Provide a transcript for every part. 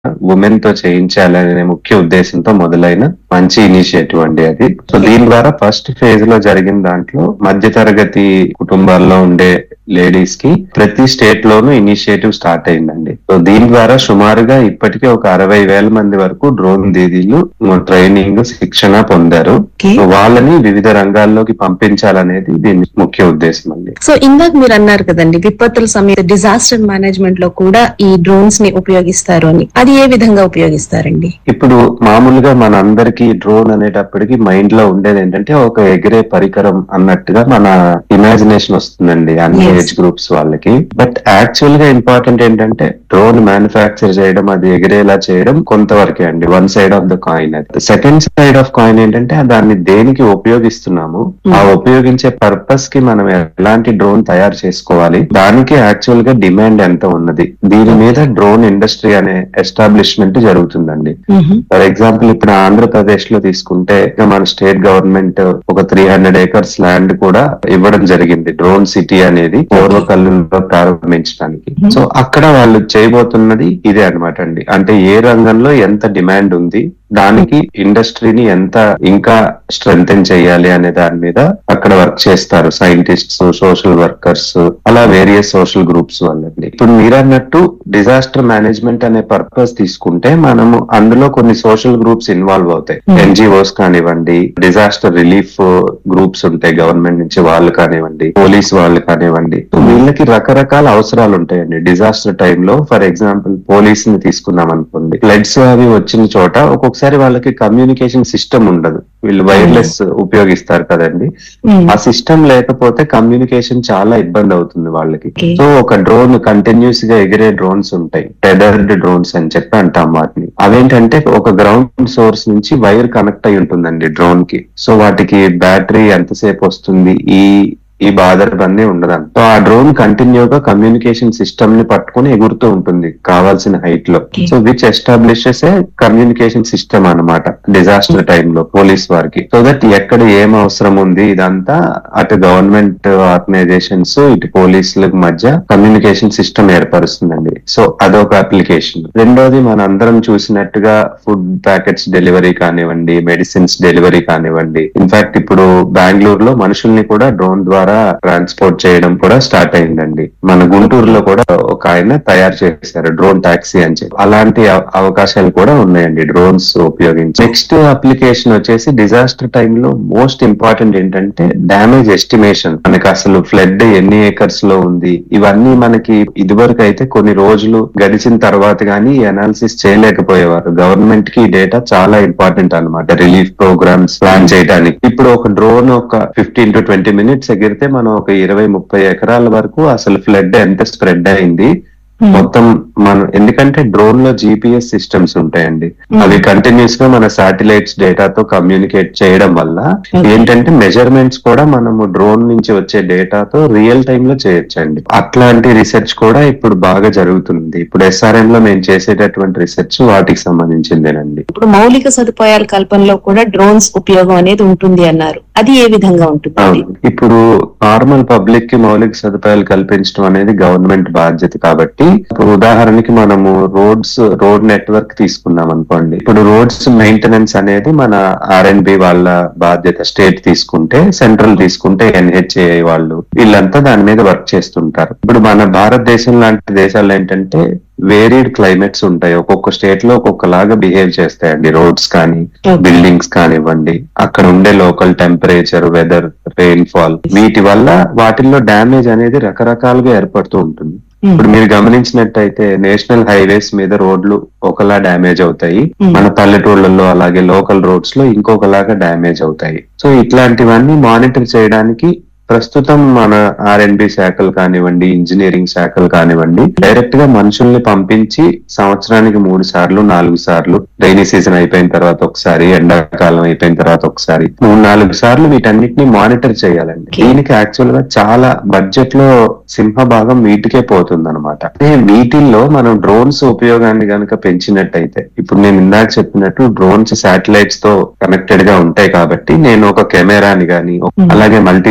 Women తో చేయించాలనే ముఖ్య ఉద్దేశంతో మొదలైన మంచి ఇనిషియేటివ్ అండి అది సో దీని ద్వారా ఫస్ట్ ఫేజ్ లో జరిగిన దాంట్లో మధ్య తరగతి కుటుంబాల్లో ఉండే లేడీస్ కి ప్రతి స్టేట్ లోనూ ఇనిషియేటివ్ స్టార్ట్ అయిందండి సో దీని ద్వారా సుమారుగా ఇప్పటికే ఒక అరవై వేల మంది వరకు డ్రోన్ దీదీలు ట్రైనింగ్ శిక్షణ పొందారు Okay. సో వాళ్ళని వివిధ రంగాల్లోకి పంపించాలనేది దీని ముఖ్య ఉద్దేశం అండి సో ఇందాక మీరు అన్నారు కదండి విపత్తుల సమేత డిజాస్టర్ మేనేజ్మెంట్ లో కూడా ఈ డ్రోన్స్ ని ఉపయోగిస్తారు అని అది ఏ విధంగా ఉపయోగిస్తారండి ఇప్పుడు మామూలుగా మన అందరికి డ్రోన్ అనేటప్పటికి మైండ్ లో ఉండేది ఏంటంటే ఒక ఎగిరే పరికరం అన్నట్టుగా మన ఇమాజినేషన్ వస్తుందండి అన్ని Yes. ఏజ్ గ్రూప్స్ వాళ్ళకి బట్ యాక్చువల్ గా ఇంపార్టెంట్ ఏంటంటే డ్రోన్ మ్యానుఫ్యాక్చర్ చేయడం అది ఎగిరేలా చేయడం కొంతవరకే అండి one side of the coin అది సెకండ్ సైడ్ ఆఫ్ కాయిన్ ఏంటంటే దాన్ని దేనికి ఉపయోగిస్తున్నాము Hmm. ఆ ఉపయోగించే పర్పస్ కి మనం ఎలాంటి డ్రోన్ తయారు చేసుకోవాలి దానికి యాక్చువల్ గా డిమాండ్ ఎంత ఉన్నది దీని మీద డ్రోన్ ఇండస్ట్రీ అనే ఎస్టాబ్లిష్మెంట్ జరుగుతుందండి ఫర్ ఎగ్జాంపుల్ ఇప్పుడు ఆంధ్రప్రదేశ్ లో తీసుకుంటే ఇక మన స్టేట్ గవర్నమెంట్ ఒక త్రీ హండ్రెడ్ ఏకర్స్ ల్యాండ్ కూడా ఇవ్వడం జరిగింది డ్రోన్ సిటీ అనేది పూర్వకల్లులో ప్రారంభించడానికి Mhm. సో అక్కడ వాళ్ళు చేయబోతున్నది ఇదే అన్నమాట అండి అంటే ఏ రంగంలో ఎంత డిమాండ్ ఉంది దానికి ఇండస్ట్రీని ఎంత ఇంకా స్ట్రెంగ్ చేయాలి అనే దాని మీద అక్కడ వర్క్ చేస్తారు సైంటిస్ట్స్ సోషల్ వర్కర్స్ అలా వేరియస్ సోషల్ గ్రూప్స్ వాళ్ళండి ఇప్పుడు మీరు అన్నట్టు డిజాస్టర్ మేనేజ్మెంట్ అనే పర్పస్ తీసుకుంటే మనము అందులో కొన్ని సోషల్ గ్రూప్స్ ఇన్వాల్వ్ అవుతాయి Hmm. ఎన్జిఓస్ కానివ్వండి డిజాస్టర్ రిలీఫ్ గ్రూప్స్ ఉంటాయి గవర్నమెంట్ నుంచి వాళ్ళు కానివ్వండి పోలీస్ వాళ్ళు కానివ్వండి సో వీళ్ళకి రకరకాల అవసరాలు ఉంటాయండి డిజాస్టర్ టైంలో ఫర్ ఎగ్జాంపుల్ పోలీస్ ని తీసుకున్నాం అనుకోండి ఫ్లడ్స్ అవి వచ్చిన చోట ఒక్కొక్కసారి వాళ్ళకి కమ్యూనికేషన్ సిస్టమ్ ఉండదు వీళ్ళు వైర్లెస్ ఉపయోగిస్తారు కదండి ఆ సిస్టమ్ లేకపోతే కమ్యూనికేషన్ చాలా ఇబ్బంది అవుతుంది వాళ్ళకి Okay. సో ఒక డ్రోన్ కంటిన్యూస్ గా ఎగిరే డ్రోన్స్ ఉంటాయి టెడర్డ్ డ్రోన్స్ అని చెప్పి అంటాం వాటిని అవేంటంటే ఒక గ్రౌండ్ సోర్స్ నుంచి వైర్ కనెక్ట్ అయి ఉంటుందండి డ్రోన్ కి సో వాటికి బ్యాటరీ ఎంతసేపు వస్తుంది ఈ ఈ బాధర్ బందీ ఉండదండి సో ఆ డ్రోన్ కంటిన్యూగా కమ్యూనికేషన్ సిస్టమ్ ని పట్టుకుని ఎగురుతూ ఉంటుంది కావాల్సిన హైట్ లో Okay. So which establishes a communication system అన్నమాట డిజాస్టర్ టైంలో పోలీస్ వారికి సో దట్ ఎక్కడ ఏం అవసరం ఉంది ఇదంతా అటు గవర్నమెంట్ ఆర్గనైజేషన్స్ ఇటు పోలీసుల మధ్య కమ్యూనికేషన్ సిస్టమ్ ఏర్పరుస్తుందండి సో అదొక అప్లికేషన్ రెండోది మన అందరం చూసినట్టుగా ఫుడ్ ప్యాకెట్స్ డెలివరీ కానివ్వండి మెడిసిన్స్ డెలివరీ కానివ్వండి ఇన్ఫాక్ట్ ఇప్పుడు బెంగళూరులో మనుషుల్ని కూడా డ్రోన్ ద్వారా ట్రాన్స్పోర్ట్ చేయడం కూడా స్టార్ట్ అయిందండి మన గుంటూరులో కూడా ఒక ఆయన తయారు చేశారు డ్రోన్ టాక్సీ అని చెప్పి అలాంటి అవ- అవకాశాలు కూడా ఉన్నాయండి డ్రోన్స్ ఉపయోగించి నెక్స్ట్ అప్లికేషన్ వచ్చేసి డిజాస్టర్ టైంలో మోస్ట్ ఇంపార్టెంట్ ఏంటంటే డ్యామేజ్ ఎస్టిమేషన్ మనకి అసలు ఫ్లడ్ ఎన్ని ఏకర్స్ లో ఉంది ఇవన్నీ మనకి ఇదివరకు అయితే కొన్ని రోజులు గడిచిన తర్వాత గానీ అనాలిసిస్ చేయలేకపోయేవారు గవర్నమెంట్ కి ఈ డేటా చాలా ఇంపార్టెంట్ అన్నమాట రిలీఫ్ ప్రోగ్రామ్స్ ప్లాన్ చేయడానికి ఇప్పుడు ఒక డ్రోన్ ఒక ఫిఫ్టీన్ టు ట్వంటీ మినిట్స్ ఎగిరితే మనం ఒక ఇరవై ముప్పై ఎకరాల వరకు అసలు ఫ్లడ్ ఎంత స్ప్రెడ్ అయింది మొత్తం మనం ఎందుకంటే డ్రోన్ లో జిపిఎస్ సిస్టమ్స్ ఉంటాయండి అవి కంటిన్యూస్ గా మన శాటిలైట్స్ డేటాతో కమ్యూనికేట్ చేయడం వల్ల Okay. ఏంటంటే మెజర్మెంట్స్ కూడా మనము డ్రోన్ నుంచి వచ్చే డేటాతో రియల్ టైమ్ లో చేయొచ్చండి అట్లాంటి రీసెర్చ్ కూడా ఇప్పుడు బాగా జరుగుతుంది ఇప్పుడు ఎస్ఆర్ఎం లో మేము చేసేటటువంటి రీసెర్చ్ వాటికి సంబంధించిందేనండి ఇప్పుడు మౌలిక సదుపాయాల కల్పనలో కూడా డ్రోన్స్ ఉపయోగం అనేది ఉంటుంది అన్నారు అది ఏ విధంగా ఉంటుంది అవును ఇప్పుడు నార్మల్ పబ్లిక్ కి మౌలిక సదుపాయాలు కల్పించడం అనేది గవర్నమెంట్ బాధ్యత కాబట్టి ఇప్పుడు ఉదాహరణకి మనము రోడ్స్ రోడ్ నెట్వర్క్ తీసుకున్నాం అనుకోండి ఇప్పుడు రోడ్స్ మెయింటెనెన్స్ అనేది మన ఆర్ఎన్బి వాళ్ళ బాధ్యత స్టేట్ తీసుకుంటే సెంట్రల్ తీసుకుంటే ఎన్హెచ్ఏ వాళ్ళు వీళ్ళంతా దాని మీద వర్క్ చేస్తుంటారు ఇప్పుడు మన భారతదేశం లాంటి దేశాల్లో ఏంటంటే వేరీడ్ క్లైమేట్స్ ఉంటాయి ఒక్కొక్క స్టేట్ లో ఒక్కొక్కలాగా బిహేవ్ చేస్తాయండి రోడ్స్ కానీ Okay. బిల్డింగ్స్ కానివ్వండి అక్కడ ఉండే local temperature weather rainfall వీటి వల్ల వాటిల్లో డ్యామేజ్ అనేది రకరకాలుగా ఏర్పడుతూ ఉంటుంది Hmm. ఇప్పుడు మీరు గమనించినట్టయితే నేషనల్ హైవేస్ మీద రోడ్లు ఒకలా డ్యామేజ్ అవుతాయి Hmm. మన పల్లెటూళ్ళలో అలాగే లోకల్ రోడ్స్ లో ఇంకొకలాగా డ్యామేజ్ అవుతాయి సో ఇట్లాంటివన్నీ మానిటర్ చేయడానికి ప్రస్తుతం మన ఆర్ఎన్బి శాఖలు కానివ్వండి ఇంజనీరింగ్ శాఖలు కానివ్వండి డైరెక్ట్ గా మనుషుల్ని పంపించి సంవత్సరానికి మూడు సార్లు నాలుగు సార్లు రైనీ సీజన్ అయిపోయిన తర్వాత ఒకసారి ఎండాకాలం అయిపోయిన తర్వాత ఒకసారి మూడు నాలుగు సార్లు వీటన్నిటిని మానిటర్ చేయాలండి Okay. దీనికి యాక్చువల్ గా చాలా బడ్జెట్ లో సింహభాగం వీటికే పోతుంది అనమాట వీటిల్లో మనం డ్రోన్స్ ఉపయోగాన్ని గనుక పెంచినట్టయితే ఇప్పుడు నేను ఇందాక చెప్పినట్టు డ్రోన్స్ శాటిలైట్స్ తో కనెక్టెడ్ గా ఉంటాయి కాబట్టి నేను ఒక కెమెరాని గాని Hmm. అలాగే మల్టీ స్పెక్ట్రల్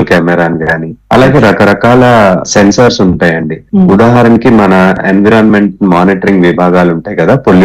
కెమెరాని గాని అలాగే రకరకాల సెన్సార్స్ ఉంటాయండి Hmm. ఉదాహరణకి మన ఎన్విరాన్మెంట్ మానిటరింగ్ విభాగాలు ఉంటాయి కదా